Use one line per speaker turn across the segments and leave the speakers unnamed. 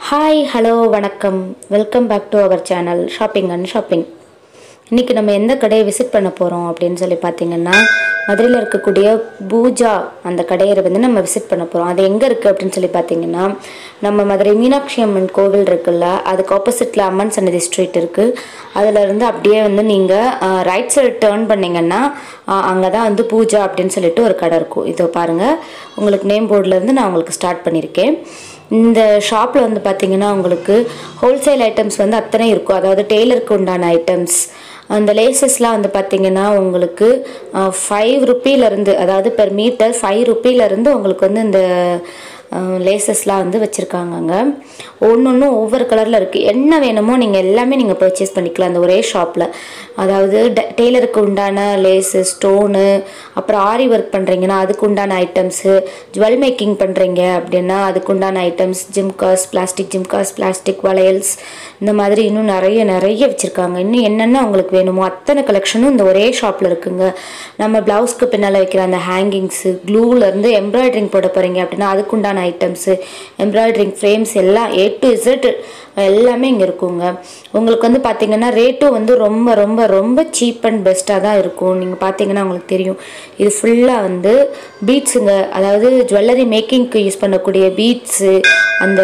hi hello வணக்கம் welcome back to our channel shopping and shopping இன்றைக்கி நம்ம எந்த கடையை விசிட் பண்ண போகிறோம் அப்படின்னு சொல்லி பார்த்தீங்கன்னா மதுரையில் இருக்கக்கூடிய பூஜா அந்த கடையை வந்து நம்ம விசிட் பண்ண போகிறோம் அது எங்கே இருக்குது அப்படின்னு சொல்லி பார்த்தீங்கன்னா நம்ம மதுரை மீனாட்சி அம்மன் கோவில் இருக்குல்ல அதுக்கு ஆப்போசிட்டில் அம்மன் சன்னதி ஸ்ட்ரீட் இருக்குது அதிலிருந்து அப்படியே வந்து நீங்கள் ரைட் சைடு டேர்ன் பண்ணிங்கன்னா அங்கே தான் வந்து பூஜா அப்படின்னு சொல்லிட்டு ஒரு கடை இருக்கும் இதோ பாருங்கள் உங்களுக்கு நேம் போர்ட்லேருந்து நான் உங்களுக்கு ஸ்டார்ட் பண்ணியிருக்கேன் இந்த ஷாப்பில் வந்து பார்த்தீங்கன்னா உங்களுக்கு ஹோல்சேல் ஐட்டம்ஸ் வந்து அத்தனை இருக்கும் அதாவது டெய்லருக்கு உண்டான ஐட்டம்ஸ் அந்த லேசஸ்லாம் வந்து பார்த்தீங்கன்னா உங்களுக்கு ஃபைவ் ருப்பியிலேருந்து அதாவது பெர் மீட்டர் ஃபைவ் ருப்பியிலேருந்து உங்களுக்கு வந்து இந்த லேசஸ்லாம் வந்து வச்சுருக்காங்கங்க ஒன்று ஒன்றும் ஒவ்வொரு கலரில் இருக்குது என்ன வேணுமோ நீங்கள் எல்லாமே நீங்கள் பர்ச்சேஸ் பண்ணிக்கலாம் அந்த ஒரே ஷாப்பில் அதாவது டெய்லருக்கு உண்டான லேஸு ஸ்டோனு அப்புறம் ஆரி ஒர்க் பண்ணுறீங்கன்னா அதுக்கு உண்டான ஐட்டம்ஸு ஜுவல் மேக்கிங் பண்ணுறீங்க அப்படின்னா அதுக்கு உண்டான ஐட்டம்ஸ் ஜிம்காஸ் பிளாஸ்டிக் ஜிம்காஸ் பிளாஸ்டிக் வளையல்ஸ் இந்த மாதிரி இன்னும் நிறைய நிறைய வச்சுருக்காங்க இன்னும் என்னென்ன உங்களுக்கு வேணுமோ அத்தனை கலெக்ஷனும் இந்த ஒரே ஷாப்பில் இருக்குங்க நம்ம ப்ளவுஸ்க்கு பின்னால் வைக்கிற அந்த ஹேங்கிங்ஸு க்ளூலேருந்து எம்ப்ராய்டரிங் போட போகிறீங்க அப்படின்னா அதுக்குண்டான ஐட்டம்ஸு எம்ப்ராய்டரிங் ஃப்ரேம்ஸ் எல்லாம் ஏ டு இசட் எல்லாமே இங்கே இருக்குங்க உங்களுக்கு வந்து பார்த்தீங்கன்னா ரேட்டும் வந்து ரொம்ப ரொம்ப ரொம்ப சீப் அண்ட் பெஸ்ட்டாக தான் இருக்கும் நீங்கள் பார்த்தீங்கன்னா உங்களுக்கு தெரியும் இது ஃபுல்லாக வந்து பீட்ஸுங்க அதாவது ஜுவல்லரி மேக்கிங்க்கு யூஸ் பண்ணக்கூடிய பீட்ஸு அந்த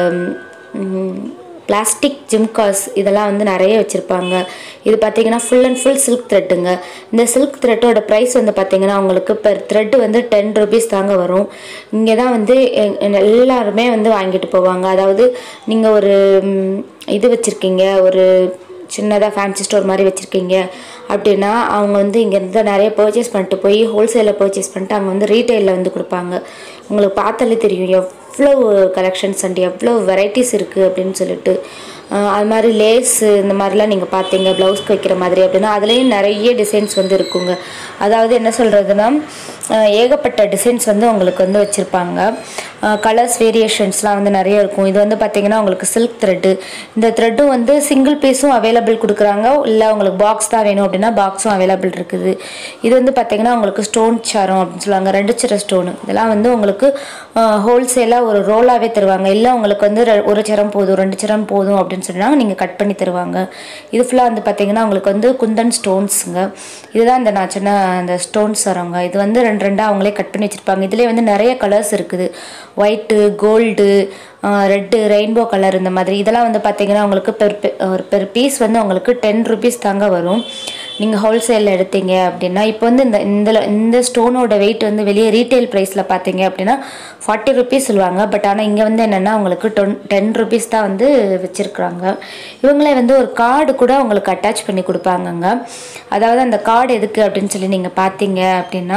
பிளாஸ்டிக் ஜிம்காஸ் இதெல்லாம் வந்து நிறைய வச்சுருப்பாங்க இது பார்த்தீங்கன்னா ஃபுல் அண்ட் ஃபுல் சில்க் த்ரெட்டுங்க இந்த சில்க் த்ரெட்டோட ப்ரைஸ் வந்து பார்த்தீங்கன்னா உங்களுக்கு பெர் த்ரெட்டு வந்து டென் ருபீஸ் தாங்க வரும் இங்கே தான் வந்து எல்லாருமே வந்து வாங்கிட்டு போவாங்க அதாவது நீங்கள் ஒரு இது வச்சுருக்கீங்க ஒரு சின்னதாக ஃபேன்சி ஸ்டோர் மாதிரி வச்சுருக்கீங்க அப்படின்னா அவங்க வந்து இங்கேருந்து நிறைய பர்ச்சேஸ் பண்ணிட்டு போய் ஹோல்சேலில் பர்ச்சேஸ் பண்ணிட்டு அவங்க வந்து ரீட்டைலில் வந்து கொடுப்பாங்க உங்களுக்கு பார்த்தாலே தெரியும் எவ்வளோ கலெக்ஷன்ஸ் அண்ட் எவ்வளோ வெரைட்டிஸ் இருக்குது அப்படின்னு சொல்லிட்டு அது மாதிரி லேஸு இந்த மாதிரிலாம் நீங்கள் பார்த்தீங்க ப்ளவுஸ்க்கு வைக்கிற மாதிரி அப்படின்னா அதுலேயும் நிறைய டிசைன்ஸ் வந்து இருக்குங்க அதாவது என்ன சொல்கிறதுனா ஏகப்பட்ட டிசைன்ஸ் வந்து உங்களுக்கு வந்து வச்சுருப்பாங்க கலர்ஸ் வேரியேஷன்ஸ்லாம் வந்து நிறைய இருக்கும் இது வந்து பார்த்திங்கன்னா உங்களுக்கு சில்க் த்ரெட்டு இந்த த்ரெட்டும் வந்து சிங்கிள் பீஸும் அவைலபிள் கொடுக்குறாங்க இல்லை உங்களுக்கு பாக்ஸ் தான் வேணும் அப்படின்னா பாக்ஸும் அவைலபிள் இருக்குது இது வந்து பார்த்திங்கன்னா உங்களுக்கு ஸ்டோன் சாரம் அப்படின்னு சொல்லுவாங்க ரெண்டு சிற ஸ்டோனு இதெல்லாம் வந்து உங்களுக்கு ஹோல்சேலாக ஒரு ரோலாகவே தருவாங்க இல்லை உங்களுக்கு வந்து ஒரு சரம் போதும் ரெண்டு சரம் போதும் அப்படின்னு சொன்னாங்க நீங்கள் கட் பண்ணி தருவாங்க இது ஃபுல்லாக வந்து பார்த்திங்கன்னா உங்களுக்கு வந்து குந்தன் ஸ்டோன்ஸுங்க இதுதான் இந்த நான் சொன்ன அந்த ஸ்டோன்ஸ் வரவங்க இது வந்து ரெண்டு ரெண்டாக அவங்களே கட் பண்ணி வச்சுருப்பாங்க இதுலேயே வந்து நிறைய கலர்ஸ் இருக்குது white gold red rainbow colour இந்த மாதிரி இதெல்லாம் வந்து பார்த்தீங்கன்னா உங்களுக்கு பெர் ஒரு பெர் பீஸ் வந்து உங்களுக்கு டென் ருபீஸ் தாங்க வரும் நீங்கள் ஹோல்சேலில் எடுத்தீங்க அப்படின்னா இப்போ வந்து இந்த இந்த இந்த ஸ்டோனோட வெயிட் வந்து வெளியே ரீட்டைல் ப்ரைஸில் பார்த்தீங்க அப்படின்னா ஃபார்ட்டி ருபீஸ் சொல்லுவாங்க பட் ஆனால் இங்கே வந்து என்னென்னா உங்களுக்கு டொன் டென் ருபீஸ் தான் வந்து வச்சுருக்குறாங்க இவங்களே வந்து ஒரு கார்டு கூட உங்களுக்கு அட்டாச் பண்ணி கொடுப்பாங்கங்க அதாவது அந்த கார்டு எதுக்கு அப்படின்னு சொல்லி நீங்கள் பார்த்தீங்க அப்படின்னா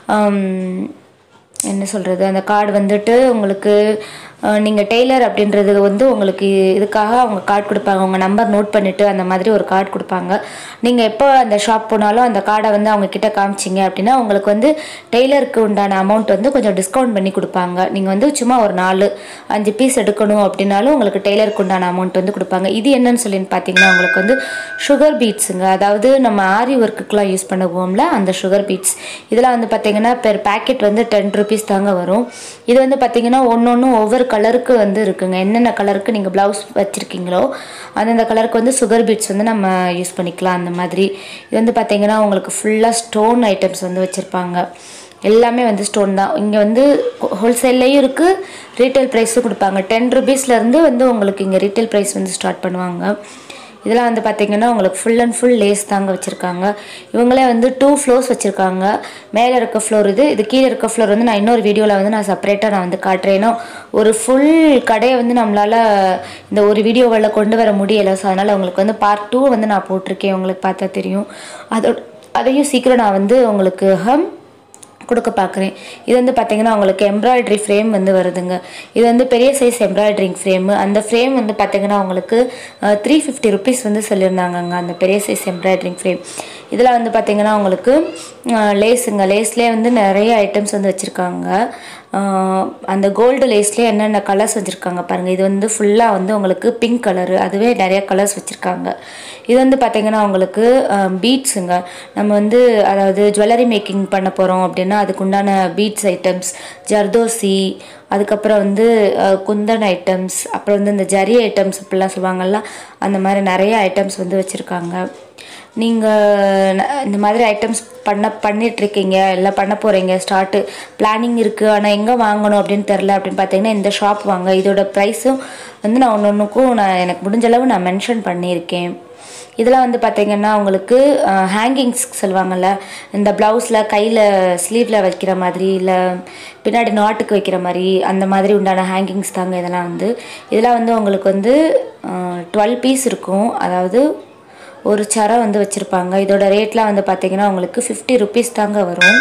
என்ன சொல்கிறது அந்த கார்டு வந்துட்டு உங்களுக்கு நீங்கள் டெய்லர் அப்படின்றது வந்து உங்களுக்கு இதுக்காக அவங்க கார்டு கொடுப்பாங்க உங்கள் நம்பர் நோட் பண்ணிவிட்டு அந்த மாதிரி ஒரு கார்டு கொடுப்பாங்க நீங்கள் எப்போ அந்த ஷாப் போனாலும் அந்த கார்டை வந்து அவங்க கிட்ட காமிச்சிங்க அப்படின்னா உங்களுக்கு வந்து டெய்லருக்கு உண்டான அமௌண்ட் வந்து கொஞ்சம் டிஸ்கவுண்ட் பண்ணி கொடுப்பாங்க நீங்கள் வந்து சும்மா ஒரு நாலு அஞ்சு பீஸ் எடுக்கணும் அப்படின்னாலும் உங்களுக்கு டெய்லருக்கு உண்டான அமௌண்ட் வந்து கொடுப்பாங்க இது என்னன்னு சொல்லி பார்த்தீங்கன்னா உங்களுக்கு வந்து சுகர் பீட்ஸுங்க அதாவது நம்ம ஆரி ஒர்க்குக்கெலாம் யூஸ் பண்ணுவோம்ல அந்த சுகர் பீட்ஸ் இதெல்லாம் வந்து பார்த்தீங்கன்னா பெர் பேக்கெட் வந்து டென் ருபீஸ் தாங்க வரும் இது வந்து பார்த்தீங்கன்னா ஒன்று ஒன்று ஒவ்வொரு கலருக்கு வந்து இருக்குங்க என்னென்ன கலருக்கு நீங்கள் ப்ளவுஸ் வச்சுருக்கீங்களோ அந்தந்த கலருக்கு வந்து சுகர் பீட்ஸ் வந்து நம்ம யூஸ் பண்ணிக்கலாம் அந்த மாதிரி இது வந்து பார்த்திங்கன்னா உங்களுக்கு ஃபுல்லாக ஸ்டோன் ஐட்டம்ஸ் வந்து வச்சுருப்பாங்க எல்லாமே வந்து ஸ்டோன் தான் இங்கே வந்து ஹோல்சேல்லையும் இருக்குது ரீட்டைல் ப்ரைஸும் கொடுப்பாங்க டென் ருபீஸ்லேருந்து வந்து உங்களுக்கு இங்கே ரீட்டைல் ப்ரைஸ் வந்து ஸ்டார்ட் பண்ணுவாங்க இதெல்லாம் வந்து பார்த்திங்கன்னா உங்களுக்கு ஃபுல் அண்ட் ஃபுல் லேஸ் தாங்க வச்சுருக்காங்க இவங்களே வந்து டூ ஃப்ளோர்ஸ் வச்சுருக்காங்க மேலே இருக்க ஃப்ளோர் இது இது கீழே இருக்க ஃப்ளோர் வந்து நான் இன்னொரு வீடியோவில் வந்து நான் செப்பரேட்டாக நான் வந்து காட்டுறேன் ஏன்னா ஒரு ஃபுல் கடையை வந்து நம்மளால் இந்த ஒரு வீடியோவில் கொண்டு வர முடியலை ஸோ அதனால் உங்களுக்கு வந்து பார்ட் டூ வந்து நான் போட்டிருக்கேன் உங்களுக்கு பார்த்தா தெரியும் அதோட அதையும் சீக்கிரம் நான் வந்து உங்களுக்கு ஹம் கொடுக்க பார்க்குறேன் இது வந்து பார்த்திங்கன்னா உங்களுக்கு எம்ப்ராய்டரி ஃப்ரேம் வந்து வருதுங்க இது வந்து பெரிய சைஸ் எம்ப்ராய்டரிங் ஃப்ரேமு அந்த ஃப்ரேம் வந்து பார்த்திங்கன்னா உங்களுக்கு த்ரீ ஃபிஃப்டி ருபீஸ் வந்து சொல்லியிருந்தாங்கங்க அந்த பெரிய சைஸ் எம்ப்ராய்டரிங் ஃப்ரேம் இதில் வந்து பார்த்திங்கன்னா உங்களுக்கு லேஸுங்க லேஸ்லேயே வந்து நிறைய ஐட்டம்ஸ் வந்து வச்சுருக்காங்க ஆஹ் அந்த கோல்டு லேஸ்லேயே என்னென்ன கலர்ஸ் வச்சுருக்காங்க பாருங்கள் இது வந்து ஃபுல்லாக வந்து உங்களுக்கு பிங்க் கலரு அதுவே நிறைய கலர்ஸ் வச்சுருக்காங்க இது வந்து பார்த்திங்கன்னா உங்களுக்கு பீட்ஸுங்க நம்ம வந்து அதாவது ஜுவல்லரி மேக்கிங் பண்ண போகிறோம் அப்படின்னா அதுக்குண்டான பீட்ஸ் ஐட்டம்ஸ் ஜர்தோசி அதுக்கப்புறம் வந்து அஹ், குந்தன் ஐட்டம்ஸ் அப்புறம் வந்து இந்த ஜரி ஐட்டம்ஸ் அப்படிலாம் சொல்லுவாங்கல்ல அந்த மாதிரி நிறைய ஐட்டம்ஸ் வந்து வச்சுருக்காங்க நீங்கள் இந்த மாதிரி ஐட்டம்ஸ் பண்ண பண்ணிகிட்ருக்கீங்க இல்லை பண்ண போகிறீங்க ஸ்டார்ட்டு பிளானிங் இருக்குது ஆனால் எங்கே வாங்கணும் அப்படின்னு தெரில அப்படின்னு பார்த்தீங்கன்னா இந்த ஷாப் வாங்க இதோட ப்ரைஸும் வந்து நான் ஒன்று ஒன்றுக்கும் நான் எனக்கு முடிஞ்ச அளவு நான் மென்ஷன் பண்ணியிருக்கேன் இதெல்லாம் வந்து பார்த்தீங்கன்னா உங்களுக்கு ஹேங்கிங்ஸ் சொல்லுவாங்கள்ல இந்த ப்ளவுஸில் கையில் ஸ்லீவில் வைக்கிற மாதிரி இல்லை பின்னாடி நாட்டுக்கு வைக்கிற மாதிரி அந்த மாதிரி உண்டான ஹேங்கிங்ஸ் தாங்க இதெல்லாம் வந்து இதெல்லாம் வந்து உங்களுக்கு வந்து டுவெல் பீஸ் இருக்கும் அதாவது ஒரு சரம் வந்து வச்சுருப்பாங்க இதோட ரேட்லாம் வந்து பார்த்தீங்கன்னா உங்களுக்கு ஃபிஃப்டி ருபீஸ் தாங்க வரும்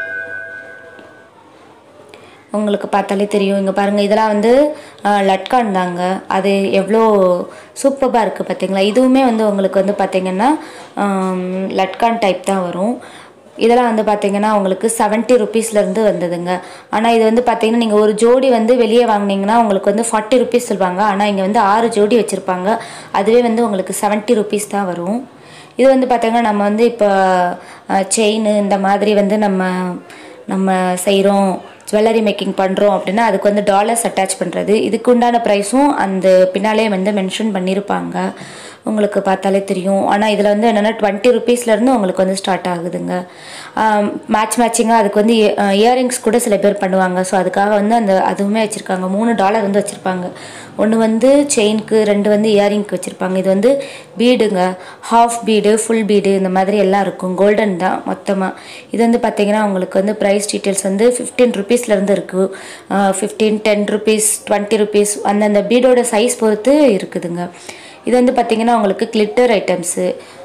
உங்களுக்கு பார்த்தாலே தெரியும் இங்கே பாருங்கள் இதெல்லாம் வந்து அஹ், லட்கான் தாங்க அது எவ்வளோ சூப்பராக இருக்குது பார்த்தீங்களா இதுவுமே வந்து உங்களுக்கு வந்து பார்த்தீங்கன்னா ஆம், லட்கான் டைப் தான் வரும் இதெல்லாம் வந்து பார்த்தீங்கன்னா உங்களுக்கு செவன்ட்டி ருபீஸ்லேருந்து வந்ததுங்க ஆனால் இது வந்து பார்த்தீங்கன்னா நீங்கள் ஒரு ஜோடி வந்து வெளியே வாங்குனீங்கன்னா உங்களுக்கு வந்து ஃபார்ட்டி ருபீஸ் சொல்லுவாங்க ஆனால் இங்கே வந்து ஆறு ஜோடி வச்சுருப்பாங்க அதுவே வந்து உங்களுக்கு செவன்ட்டி ருபீஸ் தான் வரும் இது வந்து பார்த்தீங்கன்னா நம்ம வந்து இப்போ செயின் இந்த மாதிரி வந்து நம்ம நம்ம செய்கிறோம் ஜுவல்லரி மேக்கிங் பண்ணுறோம் அப்படின்னா அதுக்கு வந்து டாலர்ஸ் அட்டாச் பண்ணுறது இதுக்கு உண்டான ப்ரைஸும் அந்த பின்னாலே வந்து மென்ஷன் பண்ணியிருப்பாங்க உங்களுக்கு பார்த்தாலே தெரியும் ஆனால் இதில் வந்து என்னென்னா டுவெண்ட்டி ருபீஸ்லேருந்து உங்களுக்கு வந்து ஸ்டார்ட் ஆகுதுங்க மேட்ச் மேட்சிங்காக அதுக்கு வந்து இயரிங்ஸ் கூட சில பேர் பண்ணுவாங்க ஸோ அதுக்காக வந்து அந்த அதுவுமே வச்சுருக்காங்க மூணு டாலர் வந்து வச்சுருப்பாங்க ஒன்று வந்து செயினுக்கு ரெண்டு வந்து இயரிங்க்கு வச்சுருப்பாங்க இது வந்து பீடுங்க ஹாஃப் பீடு ஃபுல் பீடு இந்த மாதிரி எல்லாம் இருக்கும் கோல்டன் தான் மொத்தமாக இது வந்து பார்த்தீங்கன்னா உங்களுக்கு வந்து ப்ரைஸ் டீட்டெயில்ஸ் வந்து ஃபிஃப்டீன் ருபீஸ்லேருந்து இருக்குது fifteen ten rupees twenty rupees அந்தந்த பீடோட சைஸ் பொறுத்து இருக்குதுங்க இது வந்து பார்த்தீங்கன்னா உங்களுக்கு கிளிட்டர் ஐட்டம்ஸு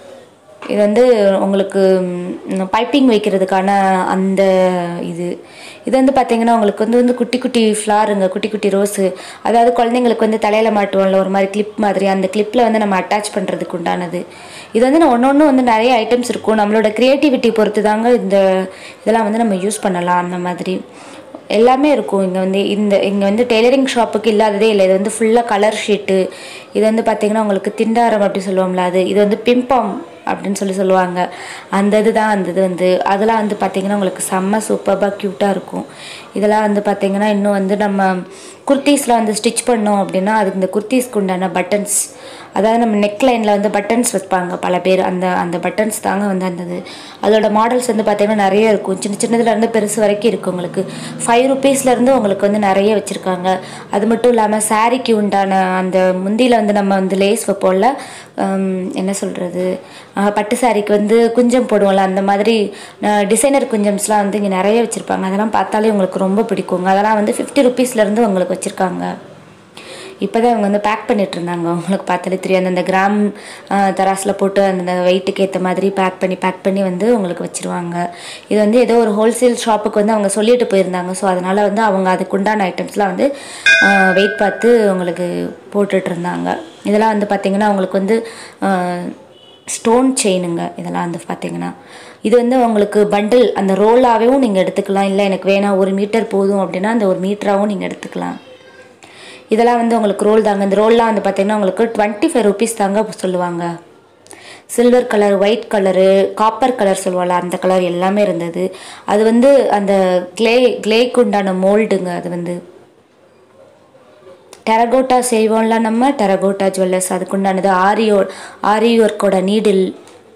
இது வந்து உங்களுக்கு பைப்பிங் வைக்கிறதுக்கான அந்த இது இது வந்து பார்த்தீங்கன்னா உங்களுக்கு வந்து வந்து குட்டி குட்டி ஃப்ளாருங்க குட்டி குட்டி ரோஸு அதாவது குழந்தைங்களுக்கு வந்து தலையில் மாட்டுவோம்ல ஒரு மாதிரி கிளிப் மாதிரி அந்த கிளிப்பில் வந்து நம்ம அட்டாச் பண்ணுறதுக்கு உண்டானது இது வந்து ஒன்று ஒன்று வந்து நிறைய ஐட்டம்ஸ் இருக்கும் நம்மளோட க்ரியேட்டிவிட்டி பொறுத்து தாங்க இந்த இதெல்லாம் வந்து நம்ம யூஸ் பண்ணலாம் அந்த மாதிரி எல்லாமே இருக்கும் இங்கே வந்து இந்த இங்கே வந்து டெய்லரிங் ஷாப்புக்கு இல்லாததே இல்லை இது வந்து ஃபுல்லாக கலர் ஷீட்டு இது வந்து பார்த்திங்கன்னா உங்களுக்கு திண்டாரம் அப்படி சொல்லுவோம்ல அது இது வந்து பிம்பாம் அப்படின்னு சொல்லி சொல்லுவாங்க அந்த இது தான் அந்த இது வந்து அதெல்லாம் வந்து பார்த்திங்கன்னா உங்களுக்கு செம்ம சூப்பராக க்யூட்டாக இருக்கும் இதெல்லாம் வந்து பார்த்திங்கன்னா இன்னும் வந்து நம்ம குர்த்தீஸில் வந்து ஸ்டிச் பண்ணோம் அப்படின்னா அதுக்கு இந்த குர்த்தீஸ்க்கு உண்டான பட்டன்ஸ் அதாவது நம்ம நெக் லைனில் வந்து பட்டன்ஸ் வைப்பாங்க பல பேர் அந்த அந்த பட்டன்ஸ் தாங்க வந்து அந்த இது அதோட மாடல்ஸ் வந்து பார்த்திங்கன்னா நிறைய இருக்கும் சின்ன சின்னதுலேருந்து பெருசு வரைக்கும் இருக்குது உங்களுக்கு ஃபைவ் ருபீஸ்லேருந்து உங்களுக்கு வந்து நிறைய வச்சுருக்காங்க அது மட்டும் இல்லாமல் சாரீக்கு உண்டான அந்த முந்தியில் வந்து நம்ம வந்து லேஸ் வைப்போம்ல ஹம், என்ன சொல்கிறது பட்டு சாரிக்கு வந்து குஞ்சம் போடுவோம்ல அந்த மாதிரி டிசைனர் குஞ்சம்ஸ்லாம் வந்து இங்கே நிறைய வச்சுருப்பாங்க அதெல்லாம் பார்த்தாலே உங்களுக்கு ரொம்ப பிடிக்குங்க அதெல்லாம் வந்து ஃபிஃப்டி ருபீஸ்லேருந்து உங்களுக்கு வச்சுருக்காங்க இப்போ தான் இவங்க வந்து பேக் பண்ணிட்டு இருந்தாங்க உங்களுக்கு பார்த்தாலே தெரியும் அந்தந்த கிராம் தராசில் போட்டு அந்த வெயிட்டுக்கு ஏற்ற மாதிரி பேக் பண்ணி பேக் பண்ணி வந்து உங்களுக்கு வச்சுருவாங்க இது வந்து ஏதோ ஒரு ஹோல்சேல் ஷாப்புக்கு வந்து அவங்க சொல்லிட்டு போயிருந்தாங்க ஸோ அதனால் வந்து அவங்க அதுக்குண்டான ஐட்டம்ஸ்லாம் வந்து வெயிட் பார்த்து உங்களுக்கு போட்டுட்டு இருந்தாங்க இதெல்லாம் வந்து பார்த்திங்கன்னா உங்களுக்கு வந்து ஸ்டோன் செயினுங்க இதெல்லாம் வந்து பார்த்தீங்கன்னா இது வந்து உங்களுக்கு பண்டில் அந்த ரோலாகவும் நீங்கள் எடுத்துக்கலாம் இல்லை எனக்கு வேணாம் ஒரு மீட்டர் போதும் அப்படின்னா அந்த ஒரு மீட்டராகவும் நீங்கள் எடுத்துக்கலாம் இதெல்லாம் வந்து உங்களுக்கு ரோல் தாங்க இந்த ரோல்லாம் வந்து பார்த்தீங்கன்னா உங்களுக்கு டுவெண்ட்டி ஃபைவ் ருபீஸ் தாங்க சொல்லுவாங்க silver colour white colour copper colour சொல்லுவாள் அந்த கலர் எல்லாமே இருந்தது அது வந்து அந்த கிளே கிளேக்கு உண்டான மோல்டுங்க அது வந்து டெரகோட்டா செய்வோம்ல நம்ம டெரகோட்டா ஜுவல்லர்ஸ் அதுக்குண்டானது ஆரியோ ஆரி ஒர்க்கோட நீடில்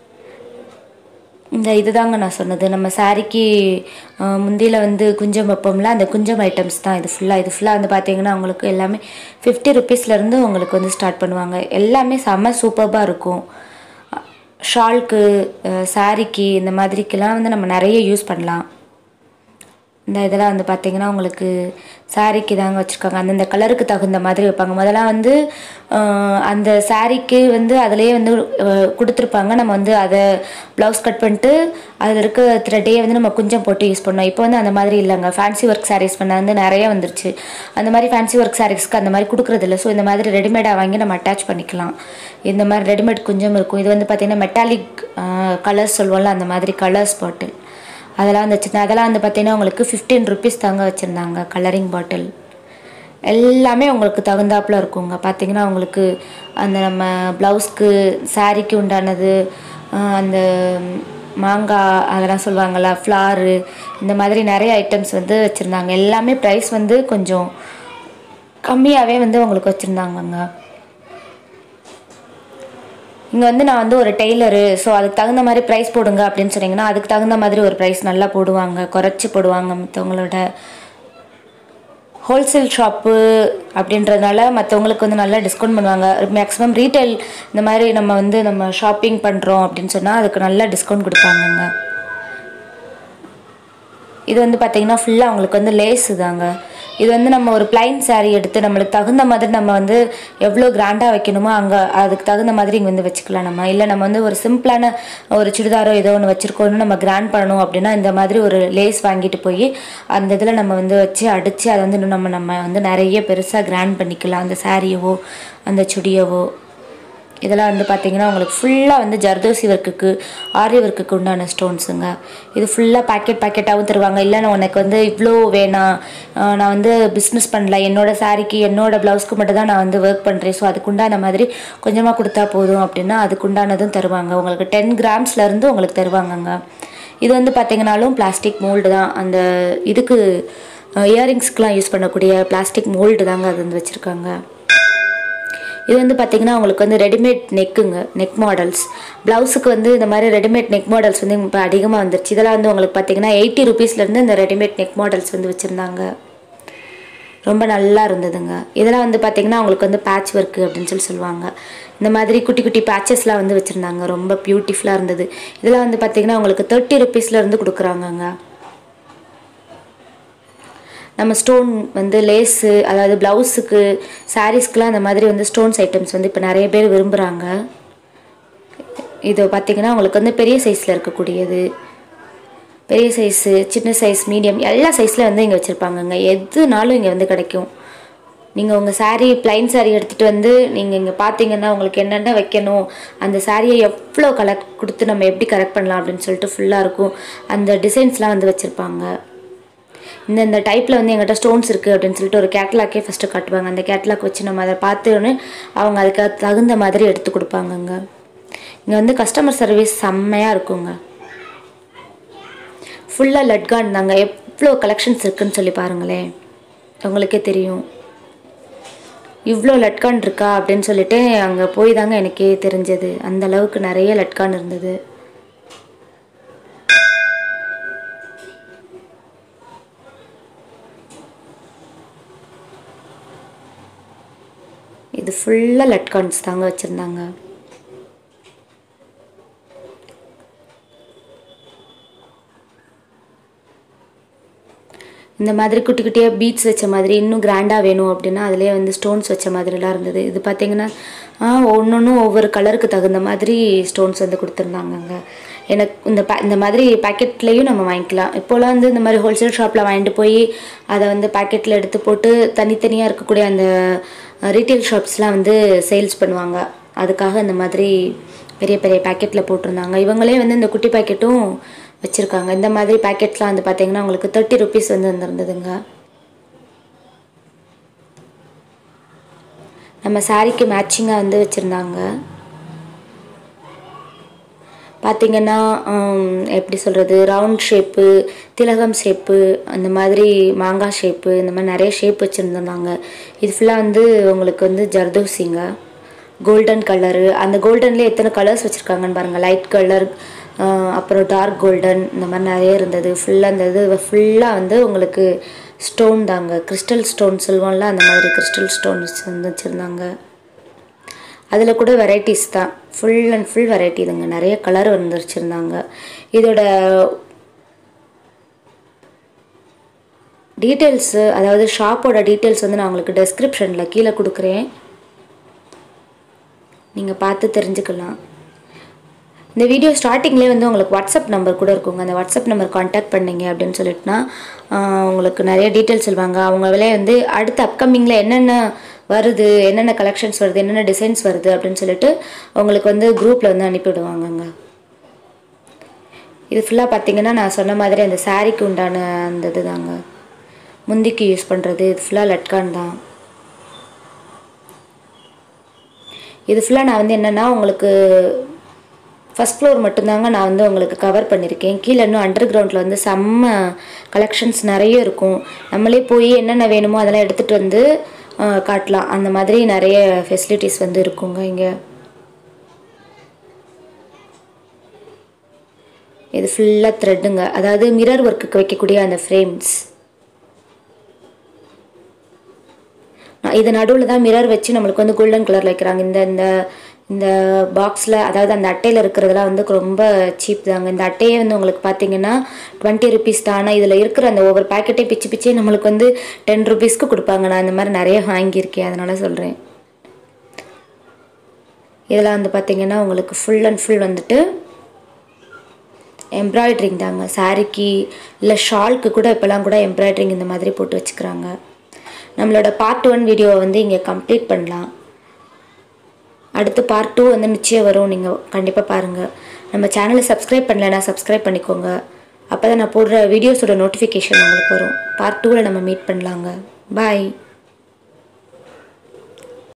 இந்த இதுதாங்க நான் சொன்னது நம்ம சாரிக்கு முந்தியில் வந்து குஞ்சம் வைப்போம்ல அந்த குஞ்சம் ஐட்டம்ஸ் தான் இது ஃபுல்லாக இது ஃபுல்லாக வந்து பார்த்தீங்கன்னா உங்களுக்கு எல்லாமே ஃபிஃப்டி ருபீஸ்லேருந்து உங்களுக்கு வந்து ஸ்டார்ட் பண்ணுவாங்க எல்லாமே செம்ம சூப்பராக இருக்கும் ஷால்க்கு சாரிக்கு இந்த மாதிரிக்கெல்லாம் வந்து நம்ம நிறைய யூஸ் பண்ணலாம் இந்த இதெல்லாம் வந்து பார்த்தீங்கன்னா உங்களுக்கு சாரீக்கு தாங்க வச்சுருக்காங்க அந்தந்த கலருக்கு தகுந்த மாதிரி வைப்பாங்க முதல்ல வந்து ஆஹ், அந்த சாரீக்கு வந்து அதிலேயே வந்து ஆஹ், கொடுத்துருப்பாங்க நம்ம வந்து அதை ப்ளவுஸ் கட் பண்ணிட்டு அதில் இருக்க த்ரெட்டையே வந்து நம்ம குஞ்சம் போட்டு யூஸ் பண்ணோம் இப்போ வந்து அந்த மாதிரி இல்லைங்க ஃபேன்சி ஒர்க் சாரீஸ் பண்ண வந்து நிறைய வந்துருச்சு அந்த மாதிரி ஃபேன்சி ஒர்க் சாரீஸ்க்கு அந்த மாதிரி கொடுக்குறதில்ல ஸோ இந்த மாதிரி ரெடிமேடாக வாங்கி நம்ம அட்டாச் பண்ணிக்கலாம் இந்த மாதிரி ரெடிமேட் குஞ்சம் இருக்கும் இது வந்து பார்த்திங்கன்னா மெட்டாலிக் கலர்ஸ் சொல்லுவோம்ல அந்த மாதிரி கலர்ஸ் பாட்டில் அதெல்லாம் வந்து வச்சுருந்தேன் அதெல்லாம் வந்து பார்த்தீங்கன்னா உங்களுக்கு ஃபிஃப்டீன் ருபீஸ் தாங்க வச்சுருந்தாங்க கலரிங் பாட்டில் எல்லாமே உங்களுக்கு தகுந்தாப்புல இருக்குங்க பார்த்தீங்கன்னா உங்களுக்கு அந்த நம்ம ப்ளவுஸ்க்கு சாரீக்கு உண்டானது ஆஹ் அந்த மாங்காய் அதெல்லாம் சொல்லுவாங்கள்ல ஃப்ளாரு இந்த மாதிரி நிறைய ஐட்டம்ஸ் வந்து வச்சுருந்தாங்க எல்லாமே ப்ரைஸ் வந்து கொஞ்சம் கம்மியாகவே வந்து உங்களுக்கு வச்சுருந்தாங்கங்க இங்கே வந்து நான் வந்து ஒரு டெய்லரு ஸோ அதுக்கு தகுந்த மாதிரி ப்ரைஸ் போடுங்க அப்படின்னு சொன்னீங்கன்னா அதுக்கு தகுந்த மாதிரி ஒரு ப்ரைஸ் நல்லா போடுவாங்க குறைச்சி போடுவாங்க மற்றவங்களோட ஹோல்சேல் ஷாப்பு அப்படின்றதுனால மற்றவங்களுக்கு வந்து நல்லா டிஸ்கவுண்ட் பண்ணுவாங்க மேக்ஸிமம் ரீட்டைல் இந்த மாதிரி நம்ம வந்து நம்ம ஷாப்பிங் பண்ணுறோம் அப்படின்னு சொன்னால் அதுக்கு நல்லா டிஸ்கவுண்ட் கொடுப்பாங்கங்க இது வந்து பார்த்தீங்கன்னா ஃபுல்லாக அவங்களுக்கு வந்து லேஸு தாங்க இது வந்து நம்ம ஒரு பிளைன் saree எடுத்து நம்மளுக்கு தகுந்த மாதிரி நம்ம வந்து எவ்வளோ கிராண்டாக வைக்கணுமோ அங்கே அதுக்கு தகுந்த மாதிரி இங்கே வந்து வச்சுக்கலாம் நம்ம இல்லை நம்ம வந்து ஒரு சிம்பிளான ஒரு சுடிதாரோ ஏதோ ஒன்று வச்சுருக்கோன்னு நம்ம கிராண்ட் பண்ணணும் அப்படின்னா இந்த மாதிரி ஒரு லேஸ் வாங்கிட்டு போய் அந்த இதில் நம்ம வந்து வச்சு அடித்து அதை வந்து இன்னும் நம்ம நம்ம வந்து நிறைய பெருசாக கிராண்ட் பண்ணிக்கலாம் அந்த சாரியவோ அந்த சுடியவோ இதெல்லாம் வந்து பார்த்தீங்கன்னா உங்களுக்கு ஃபுல்லாக வந்து ஜர்தோசி ஒர்க்குக்கு ஆரி ஒர்க்குக்கு உண்டான ஸ்டோன்ஸுங்க இது ஃபுல்லாக பாக்கெட் பாக்கெட்டாகவும் தருவாங்க இல்லை நான் உனக்கு வந்து இவ்வளோ வேணாம் ஆஹ் நான் வந்து பிஸ்னஸ் பண்ணல என்னோட சாரிக்கு என்னோட ப்ளவுஸ்க்கு மட்டும் தான் நான் வந்து ஒர்க் பண்ணுறேன் ஸோ அதுக்குண்டான மாதிரி கொஞ்சமாக கொடுத்தா போதும் அப்படின்னா அதுக்குண்டானதும் தருவாங்க உங்களுக்கு டென் கிராம்ஸ்லேருந்து உங்களுக்கு தருவாங்கங்க இது வந்து பார்த்தீங்கன்னாலும் பிளாஸ்டிக் மோல்டு தான் அந்த இதுக்கு இயரிங்ஸ்க்கெலாம் யூஸ் பண்ணக்கூடிய பிளாஸ்டிக் மோல்டு தாங்க அது வந்து வச்சுருக்காங்க இது வந்து பார்த்தீங்கன்னா உங்களுக்கு வந்து ரெடிமேட் நெக்குங்க நெக் மாடல்ஸ் ப்ளவுஸுக்கு வந்து இந்த மாதிரி ரெடிமேட் நெக் மாடல்ஸ் வந்து இப்போ அதிகமாக வந்துருச்சு இதெல்லாம் வந்து உங்களுக்கு பார்த்தீங்கன்னா எயிட்டி ருபீஸ்லேருந்து இந்த ரெடிமேட் நெக் மாடல்ஸ் வந்து வச்சுருந்தாங்க ரொம்ப நல்லா இருந்ததுங்க இதெல்லாம் வந்து பார்த்தீங்கன்னா உங்களுக்கு வந்து பேட்ச் ஒர்க்கு அப்படின்னு சொல்லி சொல்லுவாங்க இந்த மாதிரி குட்டி குட்டி பேட்சஸ்லாம் வந்து வச்சுருந்தாங்க ரொம்ப பியூட்டிஃபுல்லாக இருந்தது இதெல்லாம் வந்து பார்த்தீங்கன்னா உங்களுக்கு தேர்ட்டி ருபீஸ்லேருந்து கொடுக்குறாங்கங்க நம்ம ஸ்டோன் வந்து லேஸு அதாவது ப்ளவுஸுக்கு சாரீஸ்க்குலாம் அந்த மாதிரி வந்து ஸ்டோன்ஸ் ஐட்டம்ஸ் வந்து இப்போ நிறைய பேர் விரும்புகிறாங்க இது பார்த்திங்கன்னா உங்களுக்கு வந்து பெரிய சைஸில் இருக்கக்கூடியது பெரிய சைஸு சின்ன சைஸ் மீடியம் எல்லா சைஸில் வந்து இங்கே வச்சுருப்பாங்கங்க எதுனாலும் இங்கே வந்து கிடைக்கும் நீங்கள் உங்கள் saree ப்ளைன் saree எடுத்துகிட்டு வந்து நீங்கள் இங்கே பார்த்தீங்கன்னா உங்களுக்கு என்னென்ன வைக்கணும் அந்த சாரியை எவ்வளோ கலர் கொடுத்து நம்ம எப்படி கரெக்ட் பண்ணலாம் அப்படின்னு சொல்லிட்டு ஃபுல்லாக இருக்கும் அந்த டிசைன்ஸ்லாம் வந்து வச்சுருப்பாங்க இந்த இந்த டைப்பில் வந்து எங்கிட்ட ஸ்டோன்ஸ் இருக்குது அப்படின்னு சொல்லிட்டு ஒரு கேட்லாக்கே ஃபஸ்ட்டு காட்டுவாங்க அந்த கேட்லாக் வச்சு நம்ம அதை பார்த்தோன்னே அவங்க அதுக்கு தகுந்த மாதிரி எடுத்து கொடுப்பாங்கங்க இங்கே வந்து கஸ்டமர் சர்வீஸ் செம்மையாக இருக்குங்க ஃபுல்லாக லட்கான் தாங்க எவ்வளோ கலெக்ஷன்ஸ் இருக்குன்னு சொல்லி பாருங்களேன் உங்களுக்கே தெரியும் இவ்வளோ லட்கான் இருக்கா அப்படின்னு சொல்லிட்டு அங்கே போய் தாங்க எனக்கே தெரிஞ்சது அந்த அளவுக்கு நிறைய லட்கான் இருந்தது இது ஃபுல்லாக லட்கான்ஸ் தாங்க வச்சுருந்தாங்க இந்த மாதிரி குட்டி குட்டியாக பீட்ஸ் வச்ச மாதிரி இன்னும் கிராண்டாக வேணும் அப்படின்னா அதிலே வந்து ஸ்டோன்ஸ் வச்ச மாதிரிலாம் இருந்தது இது பார்த்தீங்கன்னா ஒன்றொன்றும் ஒவ்வொரு கலருக்கு தகுந்த மாதிரி ஸ்டோன்ஸ் வந்து கொடுத்துருந்தாங்கங்க எனக்கு இந்த பே இந்த மாதிரி பேக்கெட்லேயும் நம்ம வாங்கிக்கலாம் இப்போலாம் வந்து இந்த மாதிரி ஹோல்சேல் ஷாப்பில் வாங்கிட்டு போய் அதை வந்து பேக்கெட்டில் எடுத்து போட்டு தனித்தனியாக இருக்கக்கூடிய அந்த ரீட்டைல் ஷாப்ஸ்லாம் வந்து சேல்ஸ் பண்ணுவாங்க அதுக்காக இந்த மாதிரி பெரிய பெரிய பேக்கெட்டில் போட்டிருந்தாங்க இவங்களே வந்து இந்த குட்டி பேக்கெட்டும் வச்சுருக்காங்க இந்த மாதிரி பேக்கெட்ஸ்லாம் வந்து பார்த்தீங்கன்னா உங்களுக்கு தேர்ட்டி ருபீஸ் வந்து வந்துருந்ததுங்க நம்ம சாரீக்கு மேட்சிங்காக வந்து வச்சுருந்தாங்க பார்த்தீங்கன்னா ஹம், எப்படி சொல்கிறது ரவுண்ட் ஷேப்பு திலகம் ஷேப்பு அந்த மாதிரி மாங்காய் ஷேப்பு இந்த மாதிரி நிறைய ஷேப் வச்சுருந்தாங்க இது ஃபுல்லாக வந்து உங்களுக்கு வந்து ஜர்தோசிங்க கோல்டன் கலரு அந்த கோல்டன்லேயே எத்தனை கலர்ஸ் வச்சுருக்காங்கன்னு பாருங்கள் லைட் கலர் அப்புறம் டார்க் கோல்டன் இந்த மாதிரி நிறைய இருந்தது ஃபுல்லாக அந்த இது ஃபுல்லாக வந்து உங்களுக்கு ஸ்டோன் தாங்க கிறிஸ்டல் ஸ்டோன் சொல்லுவோம்ல அந்த மாதிரி கிறிஸ்டல் ஸ்டோன்ஸ் வந்து வச்சுருந்தாங்க அதில் கூட வெரைட்டிஸ் தான் ஃபுல் அண்ட் ஃபுல் வெரைட்டி இதுங்க நிறைய கலர் வந்து வச்சுருந்தாங்க இதோட டீட்டெயில்ஸு அதாவது ஷாப்போட டீட்டெயில்ஸ் வந்து நான் உங்களுக்கு டெஸ்கிரிப்ஷனில் கீழே கொடுக்குறேன் நீங்கள் பார்த்து தெரிஞ்சுக்கலாம் இந்த வீடியோ ஸ்டார்டிங்லேயே வந்து உங்களுக்கு வாட்ஸ்அப் நம்பர் கூட இருக்குங்க அந்த வாட்ஸ்அப் நம்பர் காண்டாக்ட் பண்ணீங்க அப்படின்னு சொல்லிட்டுனா ஆஹ், உங்களுக்கு நிறைய டீட்டெயில்ஸ் சொல்லுவாங்க அவங்க விலை வந்து அடுத்த அப்கமிங்கில் என்னென்ன வருது என்னென்ன கலெக்ஷன்ஸ் வருது என்னென்ன டிசைன்ஸ் வருது அப்படின்னு சொல்லிட்டு உங்களுக்கு வந்து குரூப்பில் வந்து அனுப்பிவிடுவாங்கங்க இது ஃபுல்லாக பார்த்தீங்கன்னா நான் சொன்ன மாதிரி அந்த சாரீக்கு உண்டான அந்த இது தாங்க முந்திக்கு யூஸ் பண்ணுறது இது ஃபுல்லாக லட்கான் தான் இது ஃபுல்லாக நான் வந்து என்னென்னா உங்களுக்கு ஃபஸ்ட் ஃப்ளோர் மட்டும்தாங்க நான் வந்து உங்களுக்கு கவர் பண்ணியிருக்கேன் கீழே இன்னும் அண்டர் கிரவுண்டில் வந்து செம்ம கலெக்ஷன்ஸ் நிறைய இருக்கும் நம்மளே போய் என்னென்ன வேணுமோ அதெல்லாம் எடுத்துகிட்டு வந்து ஆஹ், காட்டலாம் அந்த மாதிரி நிறைய ஃபெசிலிட்டிஸ் வந்து இருக்குங்க இங்கே இது ஃபுல்லாக த்ரெட்டுங்க அதாவது மிரர் ஒர்க்குக்கு வைக்கக்கூடிய அந்த ஃப்ரேம்ஸ் இது நடுவில் தான் மிரர் வச்சு நம்மளுக்கு வந்து கோல்டன் கலரில் வைக்கிறாங்க இந்த இந்த இந்த பாக்ஸில் அதாவது அந்த அட்டையில் இருக்கிறதெல்லாம் வந்து ரொம்ப சீப் தாங்க இந்த அட்டையே வந்து உங்களுக்கு பார்த்தீங்கன்னா டுவெண்ட்டி ருபீஸ் தான் ஆனால் இதில் இருக்கிற அந்த ஒவ்வொரு பேக்கெட்டே பிச்சு பிச்சே நம்மளுக்கு வந்து டென் ருபீஸ்க்கு கொடுப்பாங்க நான் இந்த மாதிரி நிறைய வாங்கியிருக்கேன் அதனால் சொல்கிறேன் இதெல்லாம் வந்து பார்த்தீங்கன்னா உங்களுக்கு ஃபுல் அண்ட் ஃபுல் வந்துட்டு எம்ப்ராய்ட்ரிங் தாங்க சாரிக்கு இல்லை ஷால்க்கு கூட இப்போல்லாம் கூட எம்ப்ராய்ட்ரிங் இந்த மாதிரி போட்டு வச்சுக்கிறாங்க நம்மளோட பார்ட் ஒன் வீடியோவை வந்து இங்கே கம்ப்ளீட் பண்ணலாம் அடுத்து பார்ட் டூ வந்து நிச்சயம் வரும் நீங்கள் கண்டிப்பாக பாருங்கள் நம்ம சேனலை சப்ஸ்கிரைப் பண்ணலைன்னா சப்ஸ்கிரைப் பண்ணிக்கோங்க அப்போ தான் நான் போடுற வீடியோஸோட நோட்டிஃபிகேஷன் உங்களுக்கு வரும் பார்ட் டூவில் நம்ம மீட் பண்ணலாங்க பாய்